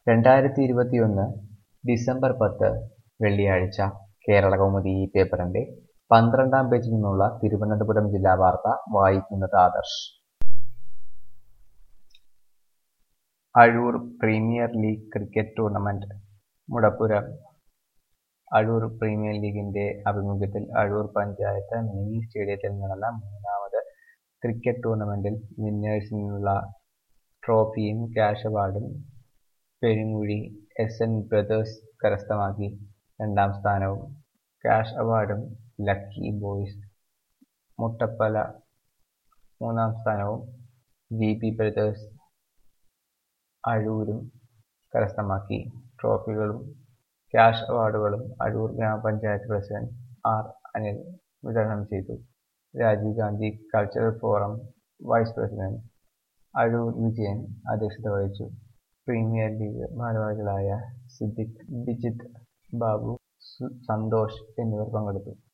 രണ്ടായിരത്തി ഇരുപത്തിയൊന്ന് ഡിസംബർ പത്ത് വെള്ളിയാഴ്ച കേരളകൗമുദി ഈ പേപ്പറിന്റെ പന്ത്രണ്ടാം പേജിൽ നിന്നുള്ള തിരുവനന്തപുരം ജില്ലാ വാർത്ത വായിക്കുന്നത് Adarsh Azhoor premier league cricket tournament Mudapuram Azhoor premier ലീഗിന്റെ ആഭിമുഖ്യത്തിൽ അഴൂർ പഞ്ചായത്ത് മിനി സ്റ്റേഡിയത്തിൽ നടന്ന മൂന്നാമത് ക്രിക്കറ്റ് ടൂർണമെന്റിൽ വിന്നേഴ്സിനുള്ള ട്രോഫിയും ക്യാഷ് അവാർഡും പെരുങ്ങുഴി എസ് എൻ ബ്രദേഴ്സ് കരസ്ഥമാക്കി രണ്ടാം സ്ഥാനവും ക്യാഷ് അവാർഡും ലക്കി ബോയ്സ് മുട്ടപ്പല മൂന്നാം സ്ഥാനവും വി പി ബ്രദേഴ്സ് അഴൂരും കരസ്ഥമാക്കി ട്രോഫികളും ക്യാഷ് അവാർഡുകളും അഴൂർ ഗ്രാമപഞ്ചായത്ത് പ്രസിഡന്റ് ആർ അനിൽ വിതരണം ചെയ്തു Rajiv Gandhi cultural forum vice president Azhoor Vijayan അധ്യക്ഷത വഹിച്ചു പ്രീമിയർ ലീഗ് ഭാരവാഹികളായ സിദ്ദിഖ് ബിജിത്ത് ബാബു സന്തോഷ് എന്നിവർ പങ്കെടുത്തു